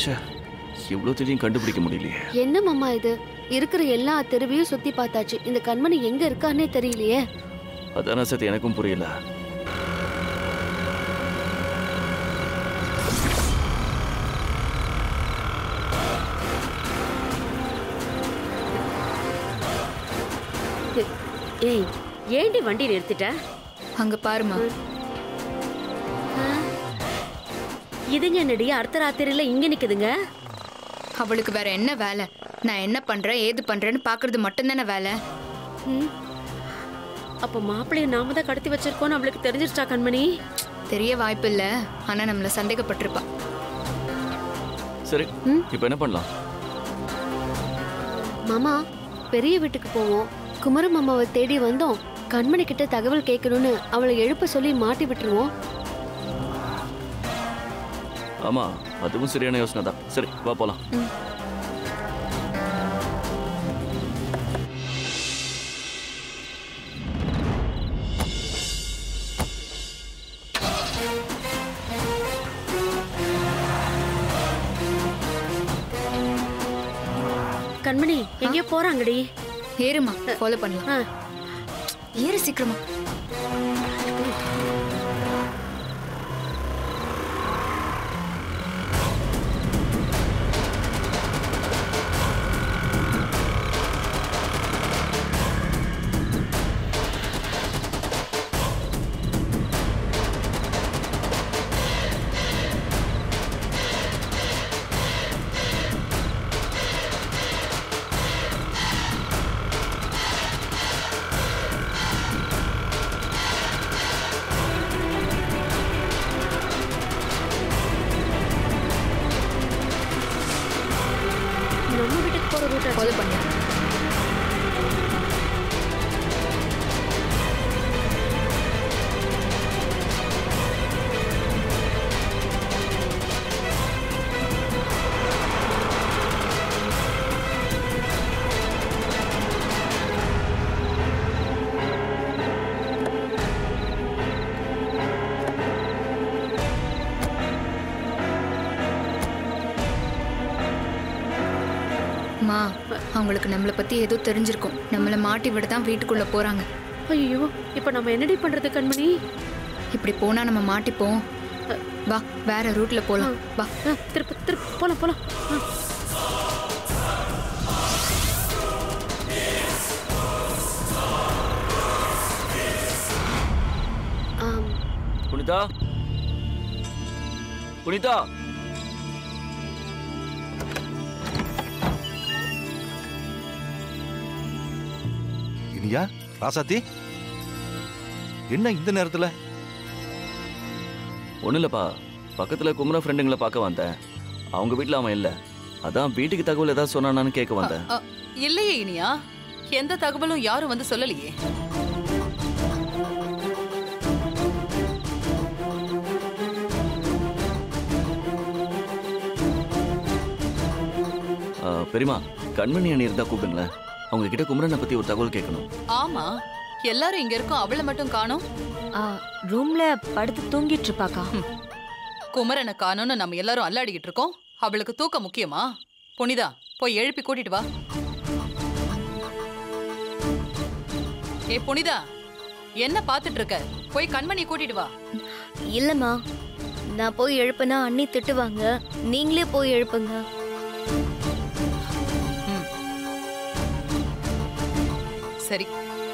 ச்சே இவ்வளோ தேடியும் கண்டுபிடிக்க முடியலையே என்ன மாமா இது இருக்கிற எல்லா தெருவையும் சுத்தி பார்த்தாச்சு இந்த கண்மணி எங்க இருக்கான்னே தெரியலையே அதான சத்தி எனக்கும் புரியல ஏய் ஏண்டி வண்டி நிறுத்திட்ட அங்க பாருமா இதுங்க என்னடி அர்த்த ராத்திரியில இங்க நிக்குதுங்க அவளுக்கு வேற என்ன வேலை நான் என்ன பண்றேன் ஏது பண்றேன்னு பாக்குறது மட்டும்தானே வேலை ம். அப்ப மாப்பிள்ளைய நாம தான் கடத்தி வச்சிருக்கோம்னு அவளுக்கு தெரிஞ்சிருச்சா கண்மணி தெரிய வாய்ப்பு இல்ல ஆனா நம்மள சந்தேகப்பட்டிருப்பா சரி இப்போ என்ன பண்ணலாம் மாமா பெரிய வீட்டுக்கு போவோம் குமர மாமாவை தேடி வந்தோம் கண்மணி கிட்ட தகவல் கேட்கணும்னு அவளை எழுப்ப சொல்லி மாட்டி விட்டுருவோம் ஆமா அதுவும் சரியான யோசனை தான் சரி வா போலாம் கண்மணி எங்கேயோ போறாங்கடி ஏறுமா ஃபாலோ பண்ணலாம் ஆ. ஏறு சீக்கிரமா நம்ம வீட்டுக்கு போற ரூட் ஃபாலோ பண்ணலாம் மா அவங்களுக்கு நம்மளை பத்தி ஏதோ தெரிஞ்சிருக்கும் நம்மள மாட்டி விட தான் வீட்டுக்குள்ள போறாங்க ஐயோ இப்ப நம்ம என்னடி பண்றது கண்மணி இப்படி போனா நம்ம மாட்டிப்போம் வா வேற ரூட்ல போலாம் வா ஆ, திருப்பி திருப்பி போலாம் போலாம் ஆ. ஆம், புனிதா புனிதா இனியா ராசாத்தி என்ன இந்த நேரத்துல ஒன்றும் இல்லைப்பா பக்கத்தில் குமர ஃப்ரெண்டுங்களை பார்க்க வந்தேன் அவங்க வீட்டில் அவன் இல்லை அதான் வீட்டுக்கு தகவல் ஏதாவது சொன்னானான்னு கேட்க வந்தேன் அ, இல்லையே இனியா எந்த தகவலும் யாரும் வந்து சொல்லலையே ஆ, பெரியம்மா கண்மணி அணி இருந்தால் கூப்பிடுங்களேன் அவங்க கிட்ட குமரனை பற்றி ஒரு தகவல் கேட்கணும் ஆமா எல்லாரும் இங்க இருக்கோம் அவளை மட்டும் காணோம் ரூம்ல படுத்து தூங்கிட்டு இருப்பாக்கா குமரனை காணோம்னு நம்ம எல்லாரும் அல்லாடிக்கிட்டு இருக்கோம் அவளுக்கு தூக்கம் முக்கியமா புனிதா போய் எழுப்பி கூட்டிட்டு வா ஏ புனிதா என்ன பாத்துட்டு இருக்க போய் கண்மணி கூட்டிட்டு வா இல்லம்மா நான் போய் எழுப்புனா அண்ணி திட்டுவாங்க நீங்களே போய் எழுப்புங்க சரி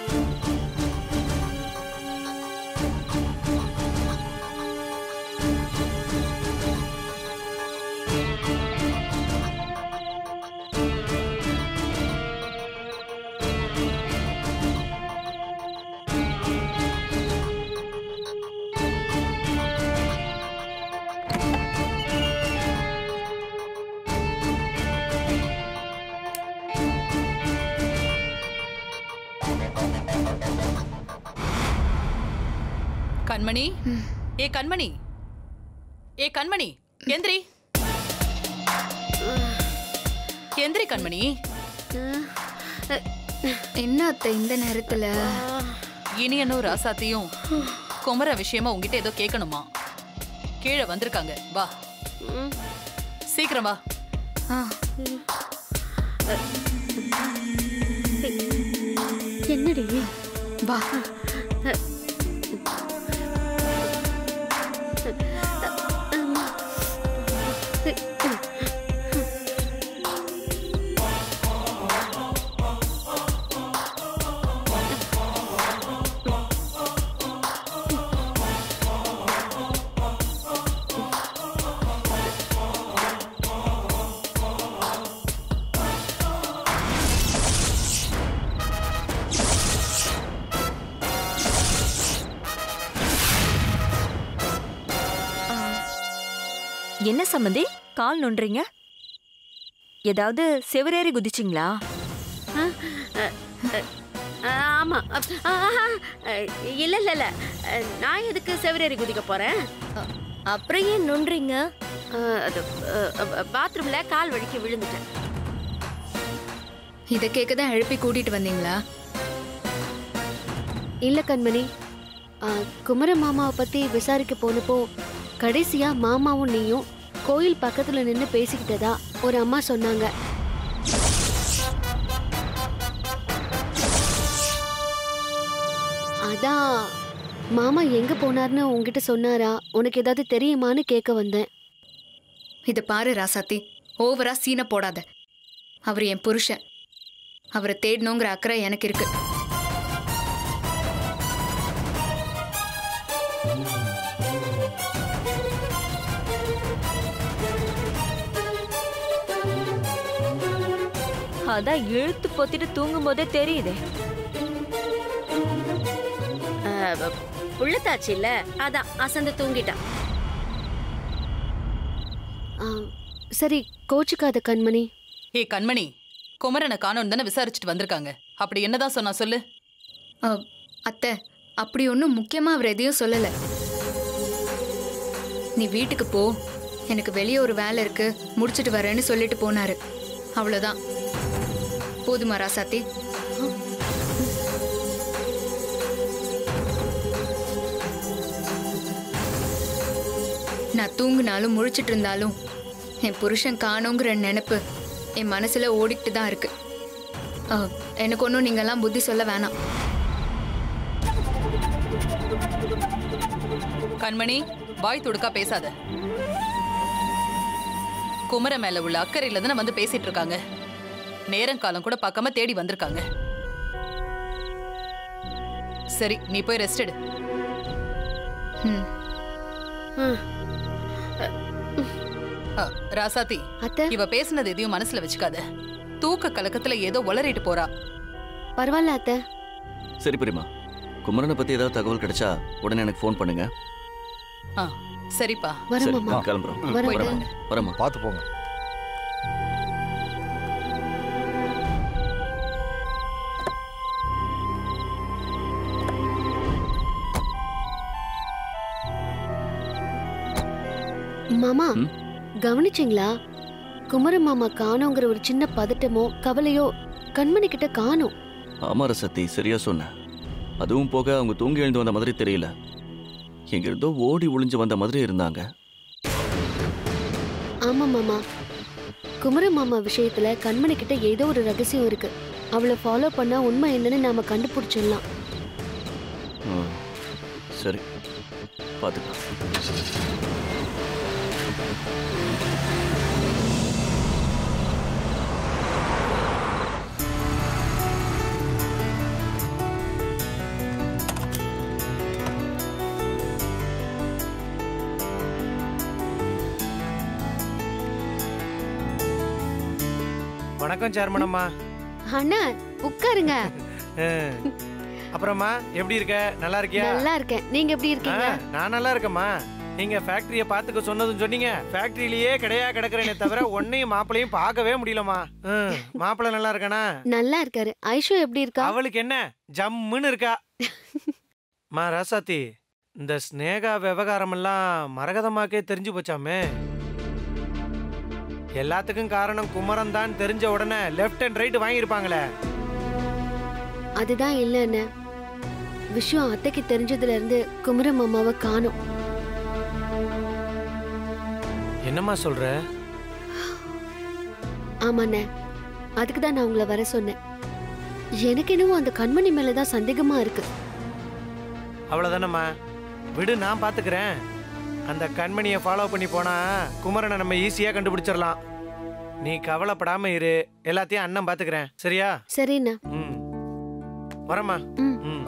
கண்மணி ஏ கண்மணி ஏ கண்மணி எந்திரி எந்திரி கண்மணி என்ன அத்தை இந்த நேரத்துல இனியனும் ராசாத்தியும் குமர விஷயமா உங்ககிட்ட ஏதோ கேட்கணுமா கீழே வந்திருக்காங்க வா சீக்கிரம் வா ஆ என்னடி வா என்ன சம்மந்தி கால் நொன்றீங்க ஏதாவது செவரேறி குதிச்சிங்களா ஆமா அப்- ஆ, ஆ, ஆ, இல்ல இல்ல இல்ல நான் எதுக்கு செவரேறி குதிக்க போறேன் அப்புறம் ஏன் நொன்றீங்க ஆ, அது பாத்ரூம்ல கால் வலிக்கு விழுந்துட்டேன் இதை கேட்க தான் எழுப்பி கூட்டிட்டு வந்தீங்களா இல்ல கண்மணி ஆ, குமர மாமாவை பத்தி விசாரிக்க போனப்போ கடைசியா மாமாவும் நீயும் கோயில் பக்கத்துல நின்னு பேசிக்கிட்டதா ஒரு அம்மா சொன்னாங்க அதான் மாமா எங்க போனார்னு உன்கிட்ட சொன்னாரா உனக்கு ஏதாவது தெரியுமான்னு கேட்க வந்தேன் இதை பாரு ராசாத்தி ஓவரா சீனை போடாத அவர் என் புருஷன் அவரை தேடணுங்கிற அக்கறை எனக்கு இருக்கு அதான் இழுத்து பொத்திட்டு தூங்கும் போதே தெரியுதே புள்ளத்தாச்சு இல்ல அதான் அசந்து தூங்கிட்டான் ஆ, சரி கோச்சுக்காத கண்மணி ஏ கண்மணி குமரனை காணோன்னு தானே விசாரிச்சுட்டு வந்திருக்காங்க அப்படி என்னதான் சொன்னா சொல்லு அ, அத்தை அப்படி ஒன்றும் முக்கியமாக அவர் எதையும் சொல்லலை நீ வீட்டுக்கு போ எனக்கு வெளியே ஒரு வேலை இருக்கு முடிச்சிட்டு வரேன்னு சொல்லிட்டு போனாரு அவ்வளோதான் போதுமா ராசாத்தி நான் தூங்குனாலும் முழிச்சிட்டு இருந்தாலும் என் புருஷன் காணோங்கிற நினைப்பு என் மனசுல ஓடிக்கிட்டு தான் இருக்கு அ, எனக்கு ஒன்றும் நீங்கெல்லாம் புத்தி சொல்ல வேணாம் கண்மணி வாய் துடுக்கா பேசாத குமர மேல உள்ள அக்கறையில தானே வந்து பேசிட்டு இருக்காங்க நேரம் காலம் கூட பார்க்காம தேடி வந்திருக்காங்க சரி நீ போய் ரெஸ்ட் எடு ம் அ, ராசாத்தி அத்தை இவ பேசுனது எதையும் மனசுல வச்சுக்காத தூக்க கலக்கத்துல ஏதோ உளறிட்டு போறா பரவாயில்ல அத்தை சரி பிரியமா குமரனை பத்தி ஏதாவது தகவல் கிடைச்சா உடனே எனக்கு ஃபோன் பண்ணுங்க ஆ சரிப்பா வர சரி மாமா நான் கிளம்புறோம் வரேன். வரேன் வரேம்மா பார்த்து போங்க மாமா ம்? கவனிச்சிங்களா குமர மாமா காணோங்கிற ஒரு சின்ன பதட்டமோ கவலையோ கண்மணி கிட்ட காணோம் ஆமா ரசத்தி சரியா சொன்ன அதுவும் போக அவங்க தூங்கி எழுந்து வந்த மாதிரி தெரியல எங்க இருந்தோ ஓடி ஒளிஞ்சு வந்த மாதிரி இருந்தாங்க ஆமா மாமா குமர மாமா விஷயத்துல கண்மணி கிட்ட ஏதோ ஒரு ரகசியம் இருக்கு அவளை ஃபாலோ பண்ணா உண்மை என்னன்னு நாம கண்டுபிடிச்சிடலாம் ஆ, சரி பார்த்துக்கலாம் வணக்கம் சேர்மன் அம்மா அண்ணா உட்காருங்க அஹ். அப்புறம்மா எப்படி இருக்க நல்லா இருக்கியா நல்லா இருக்கேன் நீங்க எப்படி இருக்கீங்க ஆ, நான் நல்லா இருக்கேம்மா நீங்க ஃபேக்டரிய பாத்துக்க சொன்னதும் சொன்னீங்க ஃபேக்டரியிலேயே கிடையா கிடக்குறேனே தவிர ஒன்னையும் மாப்பிளையும் பார்க்கவே முடியலம்மா ம், மாப்பிள்ளை நல்லா இருக்கானா நல்லா இருக்காரு ஐஷு எப்படி இருக்கா அவளுக்கு என்ன ஜம்முன்னு இருக்கா மா ராசாத்தி இந்த ஸ்னேகா விவகாரம் எல்லாம் மரகதமாக்கே தெரிஞ்சு போச்சாமே எல்லாத்துக்கும் காரணம் குமரன் தான் தெரிஞ்ச உடனே லெஃப்ட் அண்ட் ரைட் வாங்கியிருப்பாங்களே அதுதான் இல்ல அண்ணா விஷயம் அத்தைக்கு தெரிஞ்சதுல இருந்து குமர மாமாவை காணோம் என்னம்மா சொல்ற ஆமாண்ணே அதுக்கு தான் நான் உங்களை வர சொன்னேன் எனக்கு என்னவோ அந்த கண்மணி மேல தான் சந்தேகமா இருக்கு அவ்வளோதானம்மா விடு நான் பார்த்துக்கிறேன் அந்த கண்மணியை ஃபாலோ பண்ணி போனா குமரனை நம்ம ஈஸியாக கண்டுபிடிச்சிடலாம் நீ கவலைப்படாம இரு எல்லாத்தையும் அண்ணன் பார்த்துக்கிறேன் சரியா சரிண்ணா ம் வரம்மா ம். ம்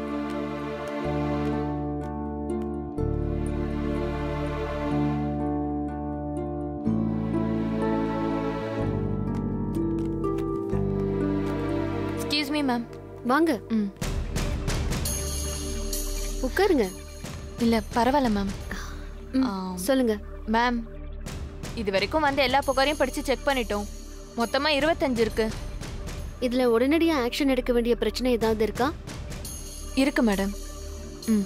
எக்ஸ்கியூஸ் மீ மேம் வாங்க ம். உட்காருங்க இல்லை பரவாயில்ல மேம் ம், சொல்லுங்க மேம் இது வரைக்கும் வந்து எல்லா புகாரையும் படித்து செக் பண்ணிட்டோம் மொத்தமாக இருபத்தஞ்சு இருக்கு இதுல உடனடியா ஆக்ஷன் எடுக்க வேண்டிய பிரச்சனை ஏதாவது இருக்கா இருக்கு மேடம் ம்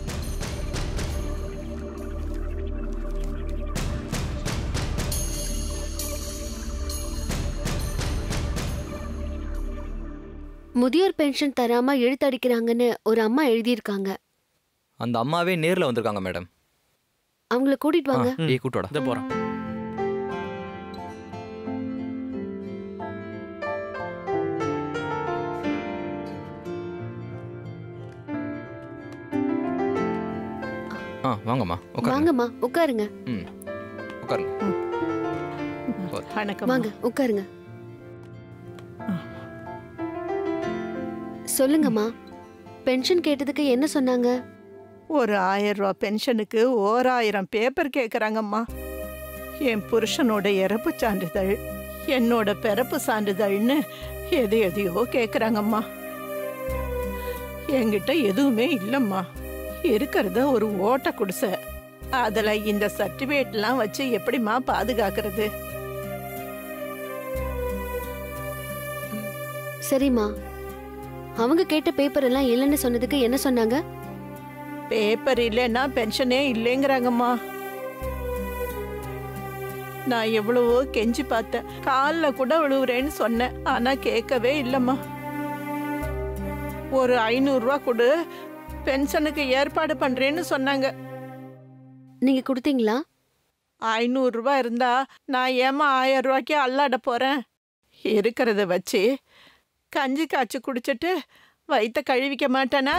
முதியோர் பென்ஷன் தராம இழுத்தடிக்கிறாங்கன்னு ஒரு அம்மா எழுதியிருக்காங்க அந்த அம்மாவே நேர்ல வந்திருக்காங்க மேடம் அவங்கள கூட்டிட்டு வாங்க ஏய் கூட்டோட இதை போகிறேன் ஆ வாங்கம்மா உட்காருங்க வாங்கம்மா உட்காருங்க ம் உட்காருங்க வணக்கம் வாங்க உட்காருங்க சொல்லுங்கம்மா பென்ஷன் கேட்டதுக்கு என்ன சொன்னாங்க ஒரு ஆயிரம் ரூபா பென்ஷனுக்கு ஓராயிரம் பேப்பர் கேட்குறாங்கம்மா என் புருஷனோட இறப்பு சான்றிதழ் என்னோட பிறப்பு சான்றிதழ்னு எது எதையோ கேட்குறாங்கம்மா என்கிட்ட எதுவுமே இல்லைம்மா இருக்கிறத ஒரு ஓட்ட குடிசை அதில் இந்த சர்டிஃபிகேட்லாம் வச்சு எப்படிம்மா பாதுகாக்கிறது சரிம்மா அவங்க கேட்ட பேப்பர் எல்லாம் இல்லைன்னு சொன்னதுக்கு என்ன சொன்னாங்க பேப்பர் இல்லைன்னா பென்ஷனே இல்லைங்கிறாங்கம்மா நான் எவ்வளவோ கெஞ்சி பார்த்தேன் காலில் கூட விழுவுறேன்னு சொன்னேன் ஆனா கேட்கவே இல்லைம்மா ஒரு ஐநூறுரூவா கொடு பென்ஷனுக்கு ஏற்பாடு பண்றேன்னு சொன்னாங்க நீங்க கொடுத்தீங்களா ஐநூறுரூவா இருந்தா நான் ஏமா ஆயிரம் ரூபாய்க்கு அல்லாட போறேன் இருக்கிறத வச்சு கஞ்சி காய்ச்சி குடிச்சிட்டு வயித்த கழுவிக்க மாட்டேனா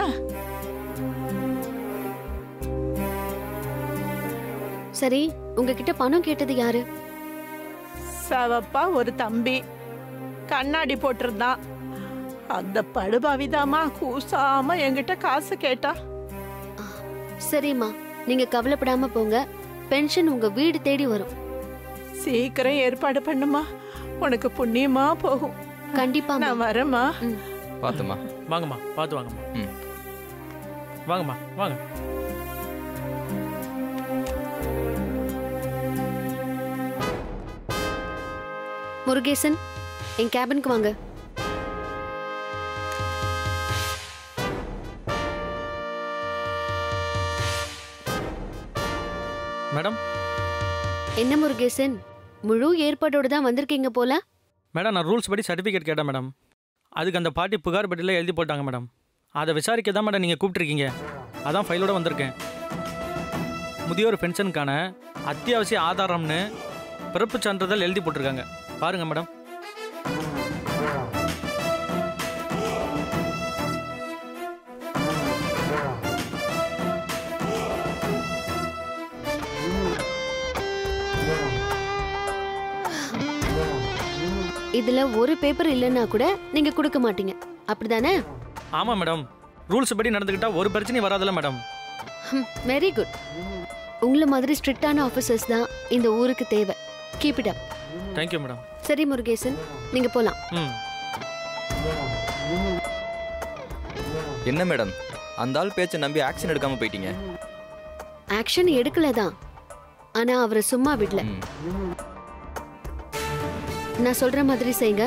சரி உங்ககிட்ட பணம் கேட்டது யாரு சவப்பா ஒரு தம்பி கண்ணாடி போட்டிருந்தான் அந்த படுபாவிதாம்மா கூசாம என்கிட்ட காசு கேட்டா சரிம்மா நீங்க கவலைப்படாம போங்க பென்ஷன் உங்க வீடு தேடி வரும் சீக்கிரம் ஏற்பாடு பண்ணுமா உனக்கு புண்ணியமா போகும் கண்டிப்பா நான் வரேம்மா பார்த்துமா வாங்கம்மா பார்த்து வாங்கம்மா ம் வாங்கம்மா வாங்க முருகேசன் என் கேபினுக்கு வாங்க மேடம் என்ன முருகேசன் முழு ஏற்பாடோட தான் வந்திருக்கீங்க போல மேடம் நான் ரூல்ஸ் படி சர்டிஃபிகேட் கேட்டேன் மேடம் அதுக்கு அந்த பாட்டி புகார் பட்டியலில் எழுதி போட்டாங்க மேடம் அதை விசாரிக்க தான் மேடம் நீங்கள் கூப்பிட்ருக்கீங்க அதான் ஃபைலோட வந்திருக்கேன் முதியோர் பென்ஷனுக்கான அத்தியாவசிய ஆதாரம்னு பிறப்பு சான்றிதழ் எழுதி போட்டிருக்காங்க பாருங்க மேடம் இதுல ஒரு பேப்பர் இல்லைன்னா கூட நீங்க கொடுக்க மாட்டீங்க அப்படிதானே ஆமாம் மேடம் ரூல்ஸ் படி நடந்துக்கிட்டா ஒரு பிரச்சனையும் வராதுல்ல மேடம் வெரி குட் உங்களை மாதிரி ஸ்ட்ரிக்டான ஆஃபீஸர்ஸ் தான் இந்த ஊருக்கு தேவை keep it up thank you madam சரி முருகேசன் நீங்க போலாம் ம் என்ன மேடம் அந்த ஆள் பேச்சை நம்பி ஆக்ஷன் எடுக்காம போயிட்டீங்க ஆக்ஷன் எடுக்கல தான் ஆனா அவரை சும்மா விடல ம் நான் சொல்ற மாதிரி செய்யுங்க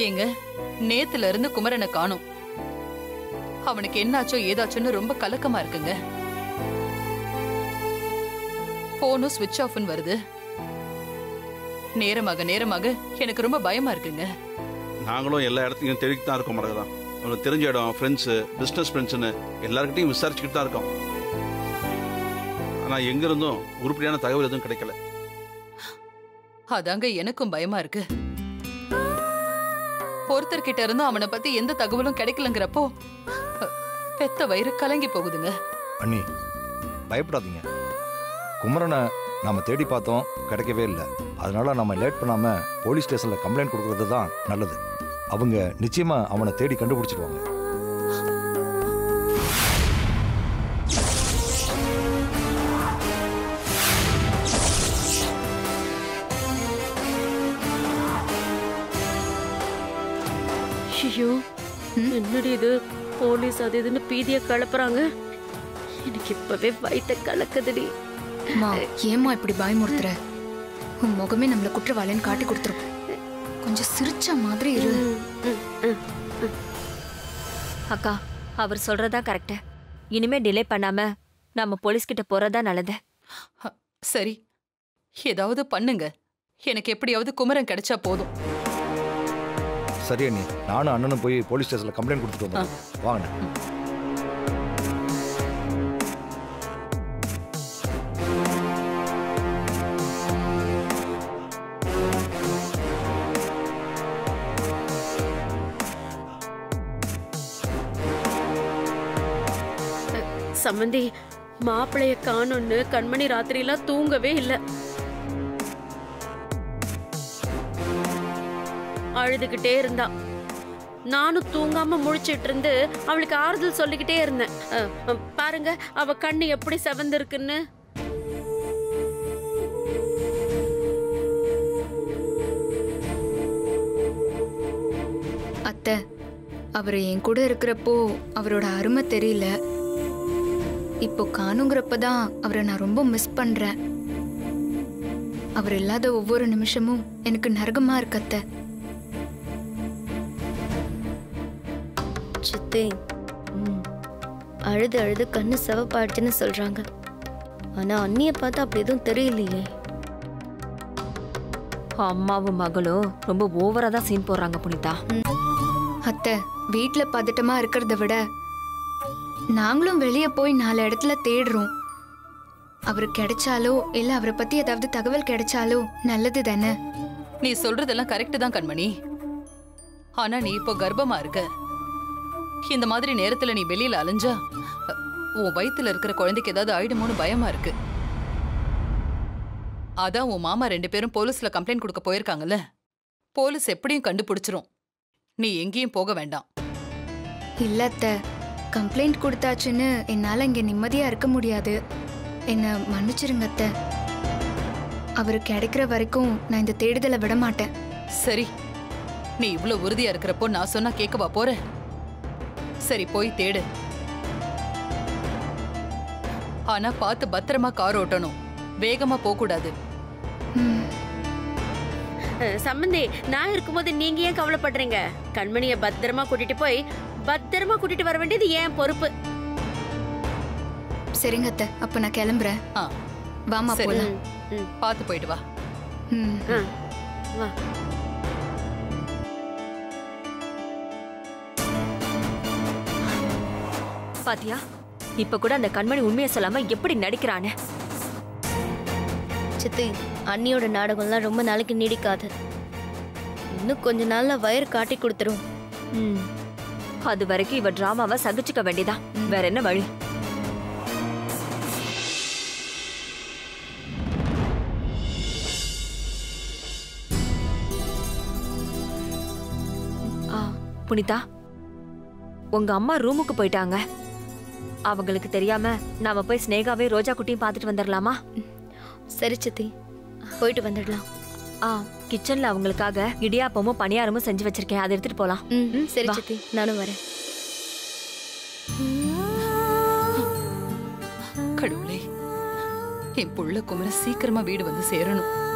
ஏங்க நேத்துல இருந்து குமரனை காணோம் அவனுக்கு என்னாச்சோ ஏதாச்சோன்னு ரொம்ப கலக்கமா இருக்குங்க போனும் ஸ்விட்ச் ஆஃப்னு வருது நேரமாக நேரமாக எனக்கு ரொம்ப பயமா இருக்குங்க நாங்களும் எல்லா இடத்துலையும் தேடிட்டு தான் இருக்கோம் மரகதா அவனுக்கு தெரிஞ்ச இடம் ஃப்ரெண்ட்ஸு பிஸ்னஸ் ஃப்ரெண்ட்ஸுன்னு எல்லாருக்கிட்டையும் விசாரிச்சுக்கிட்டு தான் இருக்கோம் ஆனால் எங்கிருந்தும் உருப்படியான தகவல் எதுவும் கிடைக்கல அதாங்க எனக்கும் பயமா இருக்கு ஒருத்தர்கிட்ட இருந்தும் அவனை பத்தி எந்த தகவலும் கிடைக்கலங்கிறப்போ அஹ், பெத்த வயிறு கலங்கி போகுதுங்க அண்ணி பயப்படாதீங்க குமரனை நாம தேடி பார்த்தோம் கிடைக்கவே இல்லை அதனால நம்ம லேட் பண்ணாம போலீஸ் ஸ்டேஷன்ல கம்ப்ளைண்ட் கொடுக்கறது தான் நல்லது அவங்க நிச்சயமா அவனை தேடி கண்டுபிடிச்சிடுவாங்க ஐயோ என்னடி இது போலீஸ் அது இதுன்னு பீதிய கலப்புறாங்க எனக்கு இப்பவே வயித்த கலக்குதுடி அம்மா ஏம்மா இப்படி பயமுறுத்துற உன் முகமே நம்மள குற்றவாளின்னு காட்டி கொடுத்துரும் கொஞ்சம் சிரிச்ச மாதிரி இரு அக்கா அவர் சொல்றதா கரெக்ட் இனிமே டிலே பண்ணாம நம்ம போலீஸ் கிட்ட போறதா நல்லது சரி ஏதாவது பண்ணுங்க எனக்கு எப்படியாவது குமரன் கிடைச்சா போதும் சரி அண்ணி நானும் அண்ணனும் போய் போலீஸ் ஸ்டேஷன்ல கம்ப்ளைண்ட் கொடுத்துட்டு வந்தோம் வாங்க சம்மந்தி மாப்பிளைய காணோன்னு கண்மணி ராத்திரியெல்லாம் தூங்கவே இல்ல அழுதுகிட்டே இருந்தா நானும் தூங்காம முழிச்சிட்டு இருந்து அவளுக்கு ஆறுதல் சொல்லிக்கிட்டே இருந்தேன் அஹ், அஹ், பாருங்க அவ கண்ணு எப்படி செவந்திருக்குன்னு அத்தை அவர் என் கூட இருக்கிறப்போ அவரோட அருமை தெரியல இப்போ காணுங்கிறப்ப தான் அவரை நான் ரொம்ப மிஸ் பண்றேன் அவர் இல்லாத ஒவ்வொரு நிமிஷமும் எனக்கு நரகமா இருக்கு அத்தை சித்தி அழுது அழுது கண்ணு சிவப்பாயிடுச்சுன்னு சொல்றாங்க ஆனா அண்ணிய பார்த்தா அப்படி எதுவும் தெரியலையே அம்மாவும் மகளும் ரொம்ப ஓவரா தான் சீன் போடுறாங்க புனிதா அத்தை வீட்ல பதட்டமா இருக்கிறத விட நாங்களும் வெளியே போய் நாலு இடத்துல தேடுறோம் அவர் கிடைச்சாலோ இல்ல அவரை பத்தி ஏதாவது தகவல் கிடைச்சாலோ நல்லது தானே நீ சொல்றதெல்லாம் கரெக்ட் தான் கண்மணி ஆனா நீ இப்போ கர்ப்பமா இருக்க இந்த மாதிரி நேரத்துல நீ வெளியில அலைஞ்சா அ, உன் வயித்துல இருக்கிற குழந்தைக்கு ஏதாவது ஆயிடுமோன்னு பயமா இருக்கு அதான் உன் மாமா ரெண்டு பேரும் போலீஸ்ல கம்ப்ளைண்ட் கொடுக்க போயிருக்காங்கல்ல போலீஸ் எப்படியும் கண்டுபிடிச்சிரும் நீ எங்கேயும் போக வேண்டாம் இல்ல அத்தை கம்ப்ளைண்ட் கொடுத்தாச்சுன்னு என்னால இங்க நிம்மதியா இருக்க முடியாது என்ன மன்னிச்சிருங்க அத்தை அவர் கிடைக்கிற வரைக்கும் நான் இந்த தேடுதலை விட மாட்டேன் சரி நீ இவ்ளோ உறுதியா இருக்கிறப்போ நான் சொன்னா கேட்கவா போற சரி போய் தேடு ஆனா பார்த்து பத்திரமா கார் ஓட்டணும் வேகமா போக கூடாது அஹ், சம்மந்தி நான் இருக்கும்போது நீங்க ஏன் கவலைப்படுறீங்க கண்மணிய பத்திரமா கூட்டிட்டு போய் பத்திரமா கூட்டிட்டு வர வேண்டியது ஏன் பொறுப்பு சரிங்க அத்தை அப்ப நான் கிளம்புறேன் ஆ வாமா சரி. போலாம் பார்த்து போயிட்டு வா ம் வா பாத்தியா இப்ப கூட அந்த கண்மணி உண்மையை சொல்லாம எப்படி நடிக்கிறானே சித்தி அண்ணியோட நாடகம்லாம் ரொம்ப நாளைக்கு நீடிக்காது இன்னும் கொஞ்ச நாள்ல வயிறு காட்டி கொடுத்துரும் ம். அது வரைக்கும் இவ டிராமாவை சகிச்சுக்க வேண்டியதா வேற என்ன வழி ஆ, புனிதா உங்க அம்மா ரூமுக்கு போயிட்டாங்க அவங்களுக்கு தெரியாம நாம போய் ஸ்னேகாவே ரோஜா குட்டியும் பார்த்துட்டு வந்துடலாமா சரி சித்தி போயிட்டு வந்துடலாம் ஆ கிச்சன்ல அவங்களுக்காக இடியாப்பமும் பணியாரமும் செஞ்சு வச்சிருக்கேன் அதை எடுத்துட்டு போலாம் ம் சரி வா. சித்தி நானும் வரேன் கடவுளே என் புள்ள குமர சீக்கிரமா வீடு வந்து சேரணும்